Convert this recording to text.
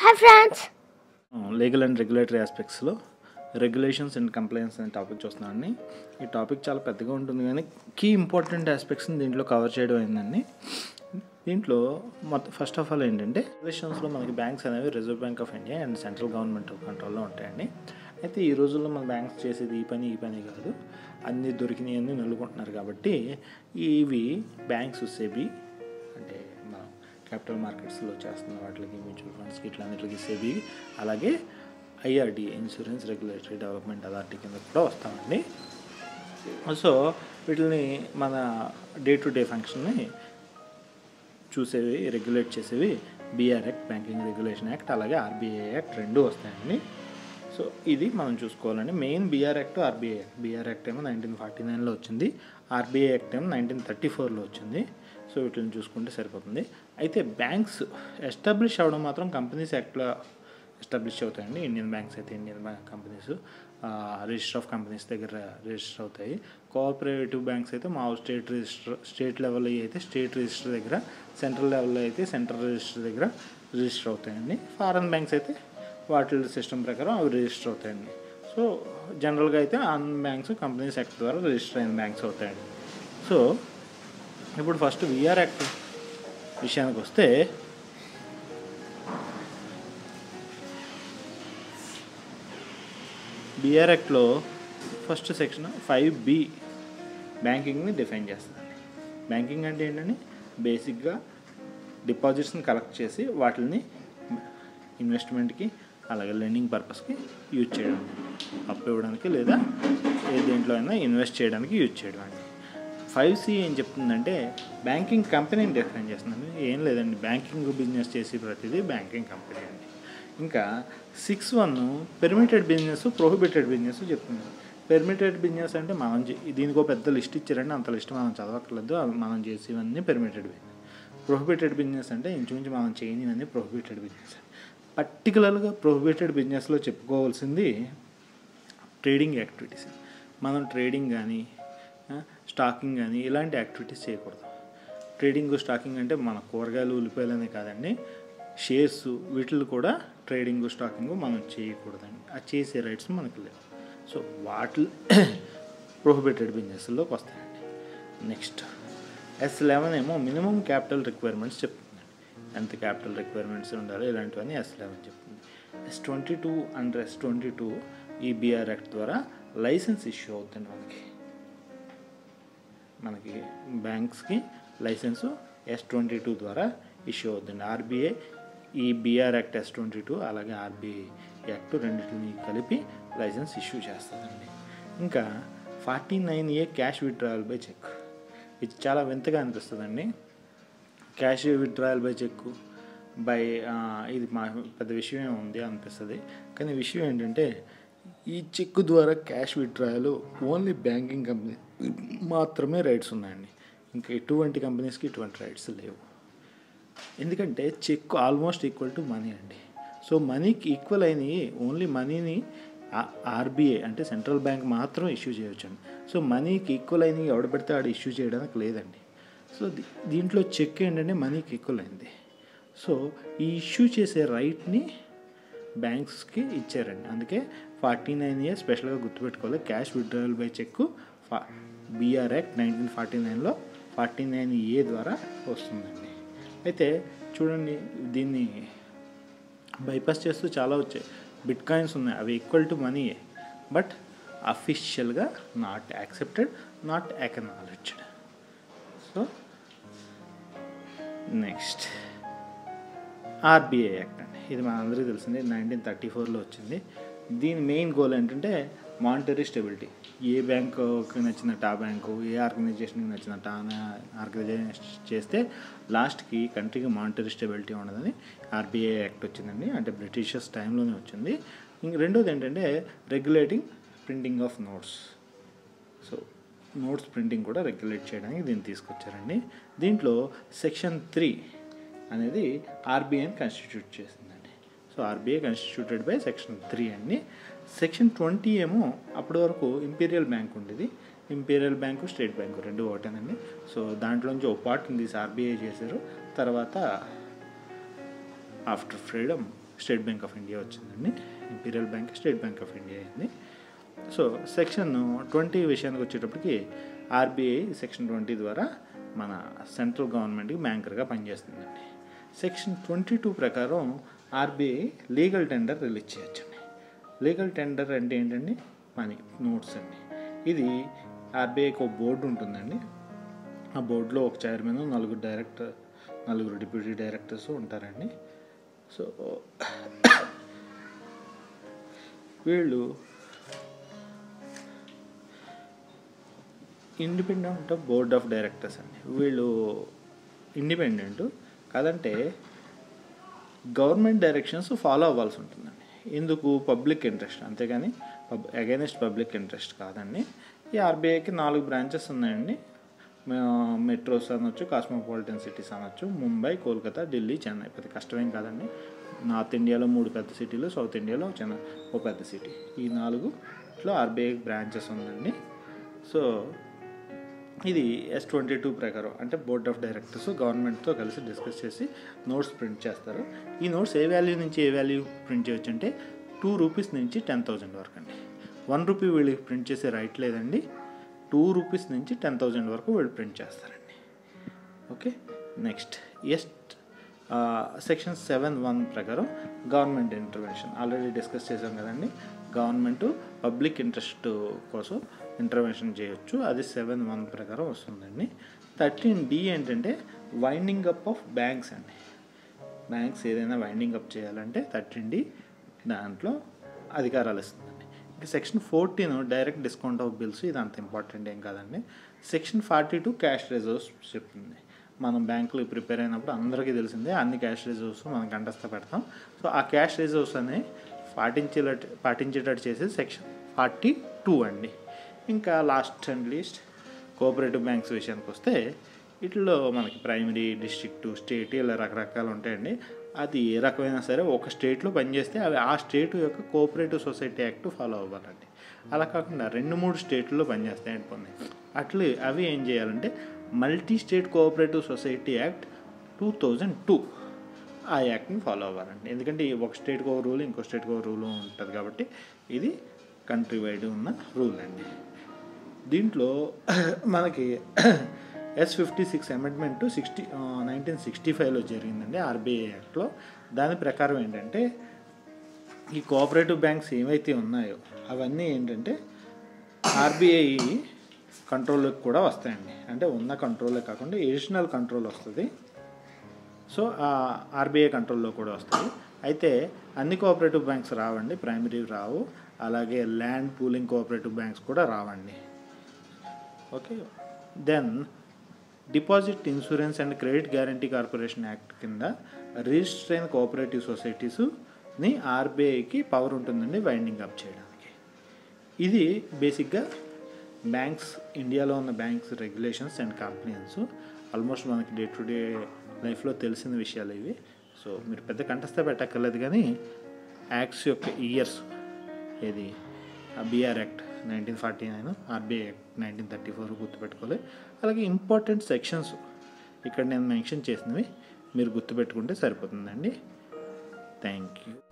hi friends legal and regulatory ఆస్పెక్ట్స్లో regulations and compliance అనే topic చూస్తున్నామండి ఈ టాపిక్ చాలా పెద్దగా ఉంటుంది కానీ కీ ఇంపార్టెంట్ ఆస్పెక్ట్స్ని దీంట్లో కవర్ చేయడం అయిందండి దీంట్లో మొత్తం ఫస్ట్ ఆఫ్ ఆల్ ఏంటంటే రెగ్యులేషన్స్లో మనకి బ్యాంక్స్ అనేవి Reserve Bank of India and central government కంట్రోల్లో ఉంటాయండి అయితే ఈ రోజుల్లో మన బ్యాంక్స్ చేసేది ఈ పని ఈ పని కాదు అన్నీ దొరికినాయి అన్నీ నల్లుకుంటున్నారు కాబట్టి ఇవి బ్యాంక్స్ సెబీ అంటే మనం క్యాపిటల్ మార్కెట్స్లో చేస్తున్న వాటికి మ్యూచువల్ ఫండ్స్కి ఇట్లన్నిటికి సెబీ అలాగే IRD insurance regulatory development authority కింద కూడా వస్తామండి సో వీటిని మన డే టు డే ఫంక్షన్ని చూసేవి రెగ్యులేట్ చేసేవి BR act banking regulation act అలాగే ఆర్బీఐ యాక్ట్ రెండు వస్తాయండి సో ఇది మనం చూసుకోవాలండి main BR act RBI act BR act ఏమో నైన్టీన్ ఫార్టీ నైన్లో వచ్చింది ఆర్బీఐ యాక్ట్ ఏమో నైన్టీన్ థర్టీ ఫోర్లో వచ్చింది సో వీటిని చూసుకుంటే సరిపోతుంది అయితే బ్యాంక్స్ ఎస్టాబ్లిష్ అవ్వడం మాత్రం కంపెనీస్ యాక్ట్లో ఎస్టాబ్లిష్ అవుతాయండి ఇండియన్ బ్యాంక్స్ అయితే Indian bank companies register of companies దగ్గర రిజిస్టర్ అవుతాయి కోఆపరేటివ్ బ్యాంక్స్ అయితే మా స్టేట్ రిజిస్టర్ స్టేట్ లెవెల్ అయితే స్టేట్ రిజిస్టర్ దగ్గర సెంట్రల్ లెవెల్లో అయితే సెంట్రల్ రిజిస్టర్ దగ్గర రిజిస్టర్ అవుతాయండి ఫారెన్ బ్యాంక్స్ అయితే వాటి సిస్టమ్ ప్రకారం అవి రిజిస్టర్ అవుతాయండి సో జనరల్గా అయితే అన్ బ్యాంక్స్ కంపెనీస్ యాక్ట్ ద్వారా రిజిస్టర్ అయిన బ్యాంక్స్ అవుతాయండి సో ఇప్పుడు ఫస్ట్ విఆర్ యాక్ట్ విషయానికి వస్తే బిఆర్ యాక్ట్లో ఫస్ట్ సెక్షన్ ఫైవ్ బి బ్యాంకింగ్ని డిఫైన్ చేస్తుందండి బ్యాంకింగ్ అంటే ఏంటంటే బేసిక్గా డిపాజిట్స్ని కలెక్ట్ చేసి వాటిని ఇన్వెస్ట్మెంట్కి అలాగే లెండింగ్ పర్పస్కి యూజ్ చేయడం అప్పు ఇవ్వడానికి లేదా ఏ దేంట్లో అయినా ఇన్వెస్ట్ చేయడానికి యూజ్ చేయడం అండి ఫైవ్ సి ఏం చెప్తుందంటే బ్యాంకింగ్ కంపెనీని డిఫైన్ చేస్తుందండి ఏం లేదండి బ్యాంకింగ్ బిజినెస్ చేసి ప్రతిదీ బ్యాంకింగ్ కంపెనీ అండి ఇంకా six one permitted business prohibited business చెప్తుంది పెర్మిటెడ్ బిజినెస్ అంటే మనం చే- దీనికి ఒక పెద్ద లిస్ట్ ఇచ్చారండి అంత లిస్ట్ మనం చదవక్కర్లేదు అవి మనం చేసేవన్నీ పెర్మిటెడ్ బిజినెస్ ప్రొహిబిటెడ్ బిజినెస్ అంటే ఇంచుమించు మనం చేయనివన్నీ ప్రొహిబిటెడ్ బిజినెస్ పర్టికులర్గా ప్రొహిబిటెడ్ బిజినెస్లో చెప్పుకోవాల్సింది ట్రేడింగ్ యాక్టివిటీస్ మనం ట్రేడింగ్ కానీ స్టాకింగ్ కానీ ఇలాంటి యాక్టివిటీస్ చేయకూడదు ట్రేడింగ్ స్టాకింగ్ అంటే మన కూరగాయలు ఉల్లిపాయలనే కాదండి షేర్స్ వీటిని కూడా ట్రేడింగ్ స్టాకింగ్ మనం చేయకూడదండి ఆ చేసే రైట్స్ మనకు లేవు సో వాటి ప్రొహిబిటెడ్ బిజినెస్లోకి వస్తాయండి నెక్స్ట్ ఎస్ లెవెన్ ఏమో మినిమం క్యాపిటల్ రిక్వైర్మెంట్స్ చెప్తుందండి ఎంత క్యాపిటల్ రిక్వైర్మెంట్స్ ఉండాలి ఇలాంటివన్నీ ఎస్ లెవెన్ చెప్తుంది S twenty two and S twenty two ఈ బీఆర్ యాక్ట్ ద్వారా లైసెన్స్ ఇష్యూ అవుతుంది మనకి మనకి బ్యాంక్స్కి లైసెన్సు ఎస్ ట్వంటీ టూ ద్వారా ఇష్యూ అవుతుంది ఆర్బీఐ ఈ BR act S twenty two అలాగే ఆర్బీఐ యాక్ట్ రెండింటిని కలిపి లైసెన్స్ ఇష్యూ చేస్తుందండి ఇంకా forty nine A cash withdrawal by cheque ఇది చాలా వింతగా అనిపిస్తుందండి cash withdrawal by cheque by ఇది మా పెద్ద విషయం ఏమి ఉంది అనిపిస్తుంది కానీ విషయం ఏంటంటే ఈ చెక్ ద్వారా cash withdrawal only banking company మాత్రమే రైట్స్ ఉన్నాయండి ఇంకా ఎటువంటి కంపెనీస్కి ఇటువంటి రైట్స్ లేవు ఎందుకంటే cheque almost equal to money అండి సో మనీకి ఈక్వల్ అయినవి ఓన్లీ మనీని ఆర్బీఐ అంటే సెంట్రల్ బ్యాంక్ మాత్రం ఇష్యూ చేయొచ్చండి సో మనీకి ఈక్వల్ అయినవి ఎవడ పెడితే ఆడ ఇష్యూ చేయడానికి లేదండి సో దీ- దీంట్లో చెక్ ఏంటంటే మనీకి ఈక్వల్ అయింది సో ఈ ఇష్యూ చేసే రైట్ని బ్యాంక్స్కి ఇచ్చారండి అందుకే ఫార్టీ నైన్ ఇయర్ స్పెషల్గా గుర్తుపెట్టుకోవాలి క్యాష్ విత్డ్రాయల్ బై చెక్ ఫా బీఆర్ యాక్ట్ నైన్టీన్ ఫార్టీ నైన్లో ఫార్టీ నైన్ ఏ ద్వారా వస్తుందండి అయితే చూడండి దీన్ని బైపాస్ చేస్తూ చాలా వచ్చాయి బిట్ కాయిన్స్ ఉన్నాయి అవి ఈక్వల్ టు మనీయే బట్ అఫీషియల్గా not accepted not acknowledged so next RBI act అండి ఇది మనందరికీ తెలిసింది నైన్టీన్ థర్టీ ఫోర్లో వచ్చింది దీని మెయిన్ గోల్ ఏంటంటే మానిటరీ స్టెబిలిటీ ఏ బ్యాంకుకి నచ్చినట్టు ఆ బ్యాంకు ఏ ఆర్గనైజేషన్కి నచ్చినట్టు ఆ ఆర్గనైజేషన్ చేస్తే లాస్ట్కి కంట్రీకి మానిటరీ స్టెబిలిటీ ఉండదని ఆర్బీఐ యాక్ట్ వచ్చిందండి అంటే బ్రిటిషర్స్ టైంలోనే వచ్చింది ఇంక రెండోది ఏంటంటే regulating printing of notes so notes printing కూడా రెగ్యులేట్ చేయడానికి దీన్ని తీసుకొచ్చారండి దీంట్లో సెక్షన్ త్రీ అనేది ఆర్బీఐని కాన్స్టిట్యూట్ చేసిందండి సో RBI constituted by section three అండి సెక్షన్ ట్వంటీ ఏమో అప్పటి వరకు ఇంపీరియల్ బ్యాంక్ ఉండేది ఇంపీరియల్ బ్యాంకు స్టేట్ బ్యాంకు రెండు ఒకటేనండి సో దాంట్లోంచి ఒక పార్ట్ తీసి ఆర్బీఐ చేశారు తర్వాత after freedom State Bank of India వచ్చిందండి Imperial Bank State Bank of India అయింది సో సెక్షన్ ట్వంటీ విషయానికి వచ్చేటప్పటికి ఆర్బీఐ సెక్షన్ ట్వంటీ ద్వారా మన సెంట్రల్ గవర్నమెంట్కి బ్యాంకర్గా పనిచేస్తుందండి సెక్షన్ ట్వంటీ టూ ప్రకారం ఆర్బీఐ లీగల్ టెండర్ రిలీజ్ చేయొచ్చండి లీగల్ టెండర్ అంటే ఏంటండి మనీ నోట్స్ అండి ఇది ఆర్బీఐకి ఒక బోర్డు ఉంటుందండి ఆ బోర్డులో ఒక చైర్మన్ నలుగురు డైరెక్టర్ నలుగురు డిప్యూటీ డైరెక్టర్స్ ఉంటారండి సో వీళ్ళు ఇండిపెండెంట్ బోర్డ్ ఆఫ్ డైరెక్టర్స్ అండి వీళ్ళు ఇండిపెండెంట్ కాదంటే గవర్నమెంట్ డైరెక్షన్స్ ఫాలో అవ్వాల్సి ఉంటుందండి ఎందుకు పబ్లిక్ ఇంట్రెస్ట్ అంతేగాని పబ్ అగైనెస్ట్ పబ్లిక్ ఇంట్రెస్ట్ కాదండి ఈ ఆర్బీఐకి నాలుగు బ్రాంచెస్ ఉన్నాయండి మెట్రోస్ అనొచ్చు కాస్మోపాలిటన్ సిటీస్ అనొచ్చు ముంబై కోల్కతా ఢిల్లీ చెన్నై పెద్ద కష్టమేం కాదండి నార్త్ ఇండియాలో మూడు పెద్ద సిటీలు సౌత్ ఇండియాలో చిన్న ఓ పెద్ద సిటీ ఈ నాలుగులో ఆర్బీఐ బ్రాంచెస్ ఉందండి సో ఇది ఎస్ ట్వంటీ టూ ప్రకారం అంటే బోర్డ్ ఆఫ్ డైరెక్టర్స్ గవర్నమెంట్తో కలిసి డిస్కస్ చేసి నోట్స్ ప్రింట్ చేస్తారు ఈ నోట్స్ ఏ వాల్యూ నుంచి ఏ వాల్యూ ప్రింట్ చేయొచ్చు అంటే టూ రూపీస్ నుంచి టెన్ థౌజండ్ వరకు అండి వన్ రూపీ వీళ్ళకి ప్రింట్ చేసే రైట్ లేదండి టూ రూపీస్ నుంచి టెన్ థౌజండ్ వరకు వీళ్ళు ప్రింట్ చేస్తారండి ఓకే నెక్స్ట్ ఎస్ట్ సెక్షన్ సెవెన్ వన్ ప్రకారం గవర్నమెంట్ ఇంటర్వెన్షన్ ఆల్రెడీ డిస్కస్ చేసాం కదండి గవర్నమెంట్ పబ్లిక్ ఇంట్రెస్ట్ కోసం ఇంటర్వెన్షన్ చేయొచ్చు అది సెవెన్ వన్ ప్రకారం వస్తుందండి థర్టీన్ డి ఏంటంటే వైండింగ్ అప్ ఆఫ్ బ్యాంక్స్ అండి బ్యాంక్స్ ఏదైనా వైండింగ్ అప్ చేయాలంటే థర్టీన్ డి దాంట్లో అధికారాలు ఇస్తుందండి ఇంకా section fourteen direct discount of bills ఇది అంత ఇంపార్టెంట్ ఏం కాదండి section forty two cash reserves చెప్తుంది మనం బ్యాంకులు ప్రిపేర్ అయినప్పుడు అందరికీ తెలిసిందే అన్ని క్యాష్ రిజర్వ్స్ మనం కంటస్థ పెడతాం సో ఆ క్యాష్ రిజర్వ్స్ అనేవి పాటించేటట్టు పాటించేటట్టు చేసేది సెక్షన్ ఫార్టీ టూ అండి ఇంకా last and least cooperative banks విషయానికి వస్తే వీటిలో మనకి ప్రైమరీ డిస్ట్రిక్ట్ స్టేట్ ఇలా రకరకాలు ఉంటాయండి అది ఏ రకమైనా సరే ఒక స్టేట్లో పనిచేస్తే అవి ఆ స్టేట్ యొక్క కోఆపరేటివ్ సొసైటీ యాక్ట్ ఫాలో అవ్వాలండి అలా కాకుండా రెండు మూడు స్టేట్లలో పనిచేస్తాయి అనుకోండి అట్లే అవి ఏం చేయాలంటే multi state cooperative society act two thousand two ఆ యాక్ట్ని ఫాలో అవ్వాలండి ఎందుకంటే ఈ ఒక స్టేట్కి ఒక రూల్ ఇంకో స్టేట్కి ఒక రూల్ ఉంటుంది కాబట్టి ఇది కంట్రీ వైడ్ ఉన్న రూల్ అండి దీంట్లో మనకి ఎస్ fifty six amendment sixty nineteen sixty ఫైవ్లో జరిగిందండి ఆర్బీఐ యాక్ట్లో దాని ప్రకారం ఏంటంటే ఈ కోఆపరేటివ్ బ్యాంక్స్ ఏవైతే ఉన్నాయో అవన్నీ ఏంటంటే ఆర్బీఐ కంట్రోల్లోకి కూడా వస్తాయండి అంటే ఉన్న కంట్రోలే కాకుండా ఎడిషనల్ కంట్రోల్ వస్తుంది సో ఆర్బీఐ కంట్రోల్లో కూడా వస్తుంది అయితే అన్ని కోఆపరేటివ్ బ్యాంక్స్ రావండి ప్రైమరీ రావు అలాగే ల్యాండ్ పూలింగ్ కోఆపరేటివ్ బ్యాంక్స్ కూడా రావండి okay then deposit insurance and credit guarantee corporation act కింద రిజిస్టర్ అయిన కోఆపరేటివ్ సొసైటీస్ని ఆర్బీఐకి పవర్ ఉంటుందండి వైండింగ్ అప్ చేయడానికి ఇది బేసిక్గా బ్యాంక్స్ ఇండియాలో ఉన్న banks regulations and compliance almost మనకి డే టు డే లైఫ్లో తెలిసిన విషయాలు ఇవి సో మీరు పెద్ద కంఠస్థ పెట్టక్కర్లేదు కానీ యాక్ట్స్ యొక్క ఇయర్స్ ఏది BR act nineteen forty nine RBI act nineteen thirty four గుర్తుపెట్టుకోవాలి అలాగే ఇంపార్టెంట్ సెక్షన్స్ ఇక్కడ నేను మెన్షన్ చేసినవి మీరు గుర్తుపెట్టుకుంటే సరిపోతుందండి థ్యాంక్ యూ